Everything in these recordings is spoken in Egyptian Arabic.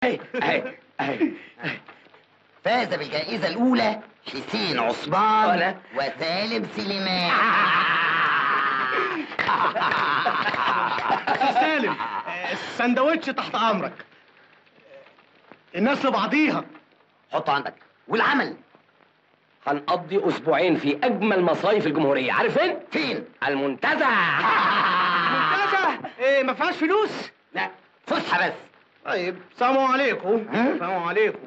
اهي اهي اهي فاز بالجائزة الأولى حسين عثمان وأنا؟ وسالم سليمان أخي سالم السندوتش تحت امرك الناس لبعضيها حطه عندك والعمل هنقضي اسبوعين في اجمل مصايف الجمهوريه عارف فين فين؟ المنتزه منتزه ايه ما فيهاش فلوس لا فسحة بس طيب سلام عليكم ها؟ سلام عليكم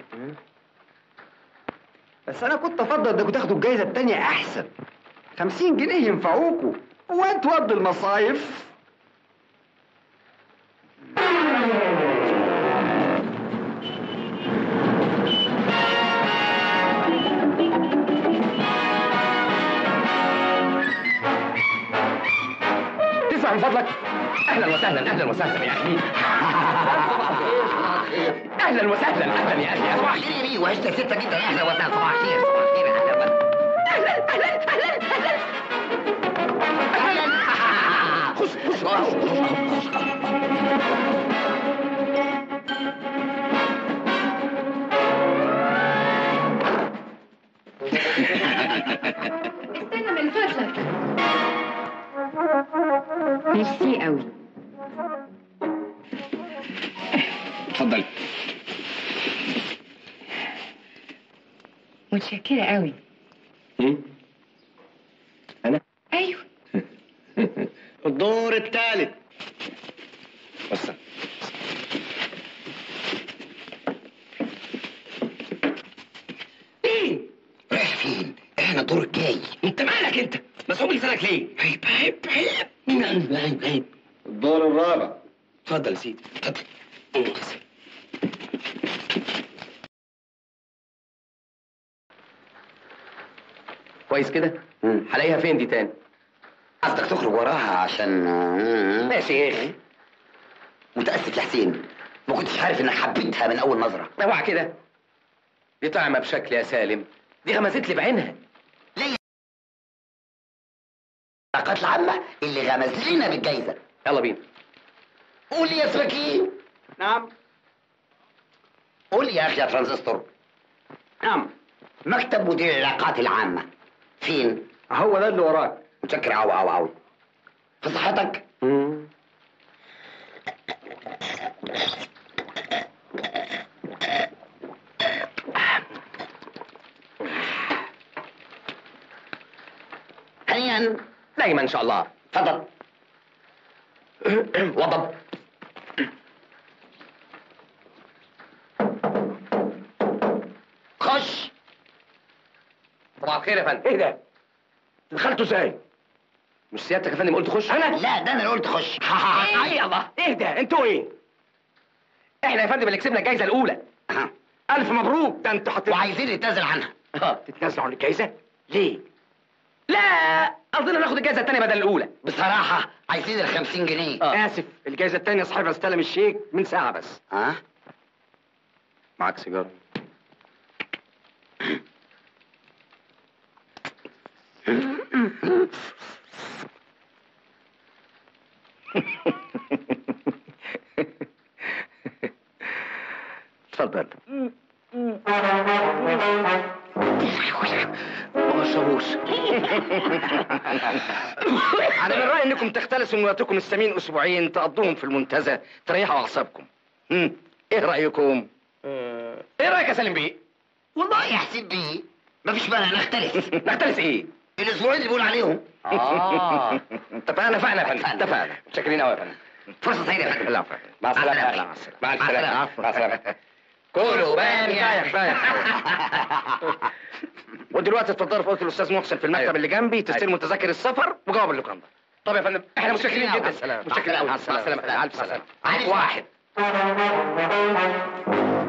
بس انا كنت افضل انكم تاخدوا الجايزه التانية احسن 50 جنيه ينفعوكوا وتودوا المصايف تسمع من فضلك اهلا وسهلا اهلا وسهلا يا اخي اهلا وسهلا اهلا يا اخي صباح الخير خير يا بيه وعشتك ستة جدا أهلا وسهلا صباح الخير صباح الخير أهلا وسهلا اهلا اهلا اهلا اهلا أهلا خش خش خش استنى من فضلك ميرسي قوي اتفضل متشكرة قوي انا ايوه الدور الثالث بص ايه رايح فين؟ احنا الدور الجاي انت مالك انت مسحوب لسانك ليه عيب عيب عيب عيب عيب عيب الدور الرابع اتفضل يا سيدي اتفضل كويس كده هلاقيها فين دي تاني قصدك تخرج وراها عشان ماشي يا اخي متأسف يا حسين ما كنتش عارف انك حبيتها من اول نظرة اوعى كده دي طعمة بشكل يا سالم دي غمزت لي بعينها العلاقات العامة اللي غمز لنا بالجايزة يلا بينا قول يا سمكين نعم قول يا اخي يا ترانزستور نعم مكتب مدير العلاقات العامة فين؟ هو ده اللي وراك متشكر عوي عوي عوي في صحتك؟ هنيئا دايما ان شاء الله تفضل وضب خش صباح الخير يا فندم ايه ده دخلته ازاي مش سيادتك يا فندم قلت خش انا لا ده انا اللي قلت خش ايه الله ايه ده انتوا ايه احنا يا فندم اللي كسبنا الجائزه الاولى أها. الف مبروك ده انتوا حطيتوا وعايزين نتنازل عنها اه تتنازلوا عن الجائزه ليه لا قصدنا ناخد الجائزه الثانيه بدل الاولى بصراحة عايزين ال 50 جنيه آه. اسف الجايزه التانية صاحبها استلم الشيك من ساعه بس ها؟ معاك سيجاره اتفضل ما شابوش انا من رايي انكم تختلسوا من وقتكم الثمين اسبوعين تقضوهم في المنتزه تريحوا اعصابكم هم، ايه رايكم ايه رايك يا سالم بيه والله يا حسين بيه مفيش مانع نختلف نختلس ايه الاسبوعين اللي بقول عليهم اه اتفقنا اتفقنا يا فندم اتفقنا. اتفقنا متشكرين قوي يا فندم فرصة سعيدة يا فندم لا مع السلامة مع مع السلامة. السلامة مع السلامة مع السلامة كله بامية كفايه كفايه ودلوقتي اتفضلوا في اوضه الاستاذ محسن في المكتب أيوة. اللي جنبي تستلموا تذاكر السفر وجواب اللوكاندا طب يا فندم احنا متشكرين مع جدا السلامة. متشكرين قوي مع مع السلامة. السلامة مع الف سلامة عليك واحد